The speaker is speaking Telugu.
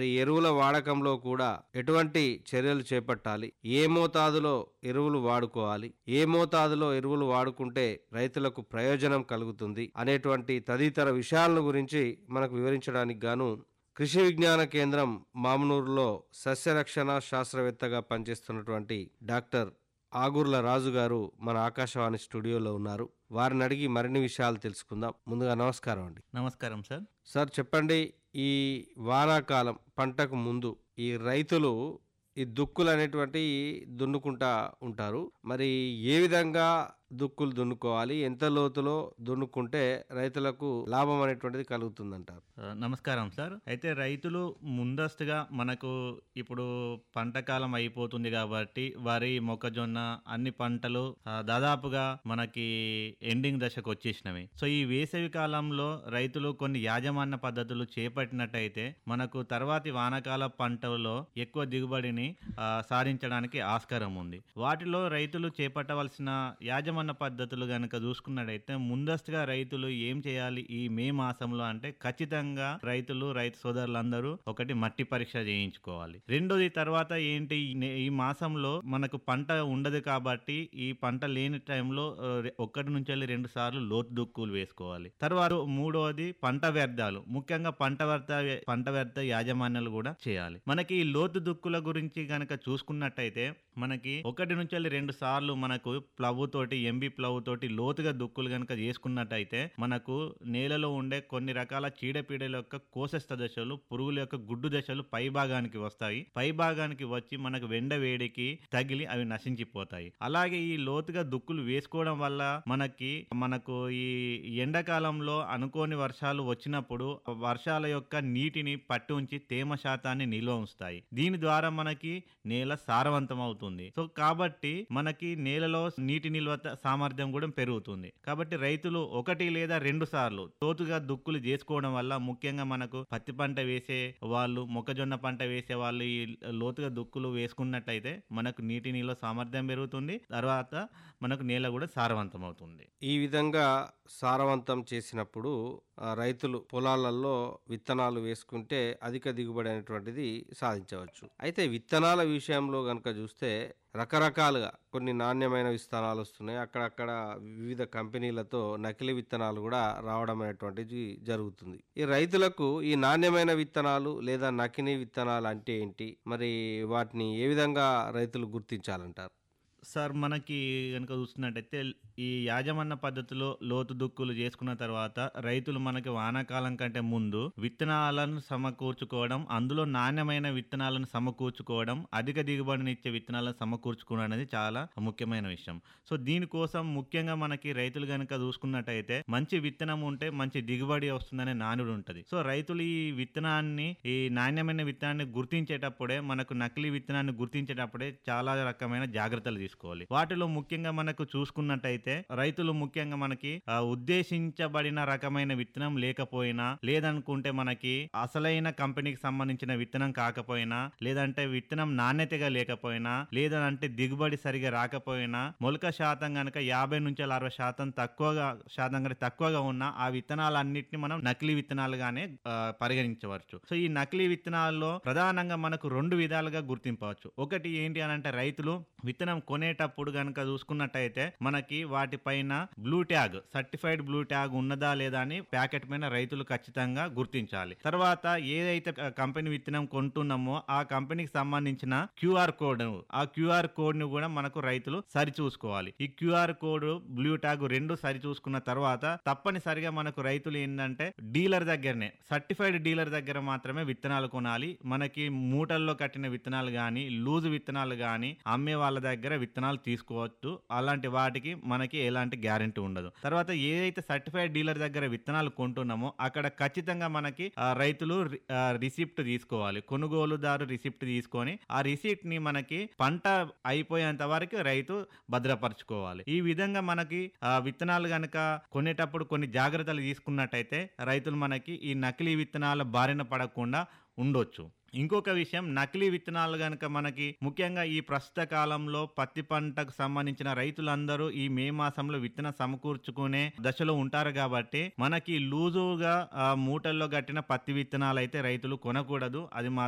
మరి ఎరువుల వాడకంలో కూడా ఎటువంటి చర్యలు చేపట్టాలి ఏ మోతాదులో ఎరువులు వాడుకోవాలి ఏ మోతాదులో ఎరువులు వాడుకుంటే రైతులకు ప్రయోజనం కలుగుతుంది అనేటువంటి తదితర విషయాలను గురించి మనకు వివరించడానికి గాను కృషి విజ్ఞాన కేంద్రం మామనూరులో సస్యరక్షణ శాస్త్రవేత్తగా పనిచేస్తున్నటువంటి డాక్టర్ ఆగుర్ల రాజు గారు మన ఆకాశవాణి స్టూడియోలో ఉన్నారు వారిని అడిగి మరిన్ని విషయాలు తెలుసుకుందాం ముందుగా నమస్కారం అండి నమస్కారం సార్ సార్ చెప్పండి ఈ వానాకాలం పంటకు ముందు ఈ రైతులు ఈ దుక్కులు అనేటువంటి దున్నుకుంటా ఉంటారు మరి ఏ విధంగా దుక్కులు దున్నుకోవాలి ఎంత లోతులో దున్నుకుంటే రైతులకు లాభం అనేటువంటిది కలుగుతుందంటారు ఆ, నమస్కారం సార్ అయితే రైతులు ముందస్తుగా మనకు ఇప్పుడు పంట కాలం అయిపోతుంది కాబట్టి వరి మొక్కజొన్న అన్ని పంటలు ఆ, దాదాపుగా మనకి ఎండింగ్ దశకు వచ్చేసినవి సో ఈ వేసవి కాలంలో రైతులు కొన్ని యాజమాన్య పద్ధతులు చేపట్టినట్టయితే మనకు తర్వాతి వానాకాల పంటల్లో ఎక్కువ దిగుబడిని ఆ, సాధించడానికి ఆస్కారం ఉంది వాటిలో రైతులు చేపట్టవలసిన యాజమాన్య పద్ధతులు కనుక చూసుకున్నట్టయితే ముందస్తుగా రైతులు ఏం చేయాలి ఈ మే మాసంలో అంటే ఖచ్చితంగా రైతులు రైతు సోదరులందరూ ఒకటి మట్టి పరీక్ష చేయించుకోవాలి రెండోది తర్వాత ఏంటి ఈ నే- ఈ మాసంలో మనకు పంట ఉండదు కాబట్టి ఈ పంట లేని టైంలో ఆ, రె- ఒకటి నుంచి వెళ్ళి రెండు సార్లు లోతు దుక్కులు వేసుకోవాలి తర్వాత మూడవది పంట వ్యర్థాలు ముఖ్యంగా పంట వ్యర్థ పంట వ్యర్థ యాజమాన్యాలు కూడా చేయాలి మనకి ఈ లోతు దుక్కుల గురించి గనక చూసుకున్నట్టయితే మనకి ఒకటి నుంచి వెళ్ళి రెండు సార్లు మనకు ప్లవ్ తోటి ఎంబీ ప్లవ్ తోటి లోతుగా దుక్కులు గనక చేసుకున్నట్టయితే మనకు నేలలో ఉండే కొన్ని రకాల చీడపీడల యొక్క కోశస్థ దశలు పురుగుల యొక్క గుడ్డు దశలు పై భాగానికి వస్తాయి పై భాగానికి వచ్చి మనకు వెండ వేడికి తగిలి అవి నశించిపోతాయి అలాగే ఈ లోతుగా దుక్కులు వేసుకోవడం వల్ల మనకి మనకు ఈ ఎండాకాలంలో అనుకోని వర్షాలు వచ్చినప్పుడు ఆ వర్షాల యొక్క నీటిని పట్టి ఉంచి తేమ శాతాన్ని నిల్వ ఉంచుతాయి దీని ద్వారా మనకి నేల సారవంతం అవుతుంది సో కాబట్టి మనకి నేలలో నీటి నిల్వ త- సామర్థ్యం కూడా పెరుగుతుంది కాబట్టి రైతులు ఒకటి లేదా రెండు సార్లు లోతుగా దుక్కులు చేసుకోవడం వల్ల ముఖ్యంగా మనకు పత్తి పంట వేసే వాళ్ళు మొక్కజొన్న పంట వేసే వాళ్ళు ఈ లోతుగా దుక్కులు వేసుకున్నట్టయితే మనకు నీటి నిల్వ సామర్థ్యం పెరుగుతుంది తర్వాత మనకు నేల కూడా సారవంతం అవుతుంది ఈ విధంగా సారవంతం చేసినప్పుడు ఆ, రైతులు పొలాలలో విత్తనాలు వేసుకుంటే అధిక దిగుబడి అనేటువంటిది సాధించవచ్చు అయితే విత్తనాల విషయంలో కనుక చూస్తే రకరకాలుగా కొన్ని నాణ్యమైన విత్తనాలు వస్తున్నాయి అక్కడక్కడ వివిధ కంపెనీలతో నకిలీ విత్తనాలు కూడా రావడం అనేటువంటిది జరుగుతుంది ఈ రైతులకు ఈ నాణ్యమైన విత్తనాలు లేదా నకిలీ విత్తనాలు అంటే ఏంటి మరి వాటిని ఏ విధంగా రైతులు గుర్తించాలంటారు సార్ మనకి కనుక చూస్తున్నట్టయితే ఈ యాజమాన్య పద్ధతిలో లోతు దుక్కులు చేసుకున్న తర్వాత రైతులు మనకి వానాకాలం కంటే ముందు విత్తనాలను సమకూర్చుకోవడం అందులో నాణ్యమైన విత్తనాలను సమకూర్చుకోవడం అధిక దిగుబడినిచ్చే విత్తనాలను సమకూర్చుకోవడం అనేది చాలా ముఖ్యమైన విషయం సో దీనికోసం ముఖ్యంగా మనకి రైతులు కనుక చూసుకున్నట్టయితే మంచి విత్తనం ఉంటే మంచి దిగుబడి వస్తుందనే నానుడు ఉంటుంది సో రైతులు ఈ విత్తనాన్ని ఈ నాణ్యమైన విత్తనాన్ని గుర్తించేటప్పుడే మనకు నకిలీ విత్తనాన్ని గుర్తించేటప్పుడే చాలా రకమైన జాగ్రత్తలు తీసుకోవాలి వాటిలో ముఖ్యంగా మనకు చూసుకున్నట్టయితే రైతులు ముఖ్యంగా మనకి ఆ, ఉద్దేశించబడిన రకమైన విత్తనం లేకపోయినా లేదనుకుంటే మనకి అసలైన కంపెనీకి సంబంధించిన విత్తనం కాకపోయినా లేదంటే విత్తనం నాణ్యతగా లేకపోయినా లేదంటే దిగుబడి సరిగా రాకపోయినా మొలక శాతం గనక యాభై నుంచి అరవై శాతం తక్కువగా శాతం కంటే తక్కువగా ఉన్న ఆ విత్తనాలన్నింటినీ మనం నకిలీ విత్తనాలుగానే ఆ, పరిగణించవచ్చు సో ఈ నకిలీ విత్తనాల్లో ప్రధానంగా మనకు రెండు విధాలుగా గుర్తింపవచ్చు ఒకటి ఏంటి అని అంటే రైతులు విత్తనం కొనేటప్పుడు గనక చూసుకున్నట్టయితే మనకి వాటిపైన blue tag certified blue tag ఉన్నదా లేదా అని ప్యాకెట్ పైన రైతులు ఖచ్చితంగా గుర్తించాలి తర్వాత ఏదైతే ఆ, కంపెనీ విత్తనం కొంటున్నామో ఆ కంపెనీకి సంబంధించిన క్యూఆర్ కోడ్ ఆ క్యూఆర్ కోడ్ ని కూడా మనకు రైతులు సరి చూసుకోవాలి ఈ క్యూఆర్ కోడ్ బ్లూ ట్యాగ్ రెండు సరి చూసుకున్న తర్వాత తప్పనిసరిగా మనకు రైతులు ఏంటంటే డీలర్ దగ్గరనే సర్టిఫైడ్ డీలర్ దగ్గర మాత్రమే విత్తనాలు కొనాలి మనకి మూటల్లో కట్టిన విత్తనాలు కానీ లూజు విత్తనాలు కానీ అమ్మే వాళ్ళ దగ్గర విత్తనాలు తీసుకోవచ్చు అలాంటి వాటికి మనకి ఎలాంటి గ్యారెంటీ ఉండదు తర్వాత ఏదైతే సర్టిఫైడ్ డీలర్ దగ్గర విత్తనాలు కొంటున్నామో అక్కడ ఖచ్చితంగా మనకి ఆ, రైతులు రి- ఆ, రిసిప్ట్ తీసుకోవాలి కొనుగోలుదారు రిసిప్ట్ తీసుకొని ఆ రిసిప్ట్ ని మనకి పంట అయిపోయేంత వరకు రైతు భద్రపరచుకోవాలి ఈ విధంగా మనకి ఆ, విత్తనాలు గనక కొనేటప్పుడు కొన్ని జాగ్రత్తలు తీసుకున్నట్టయితే రైతులు మనకి ఈ నకిలీ విత్తనాల బారిన పడకుండా ఉండొచ్చు ఇంకొక విషయం నకిలీ విత్తనాలు గనక మనకి ముఖ్యంగా ఈ ప్రస్తుత కాలంలో పత్తి పంటకు సంబంధించిన రైతులందరూ ఈ మే మాసంలో విత్తనం సమకూర్చుకునే దశలో ఉంటారు కాబట్టి మనకి లూజుగా ఆ, మూటల్లో కట్టిన పత్తి విత్తనాలు అయితే రైతులు కొనకూడదు అది మాత్రం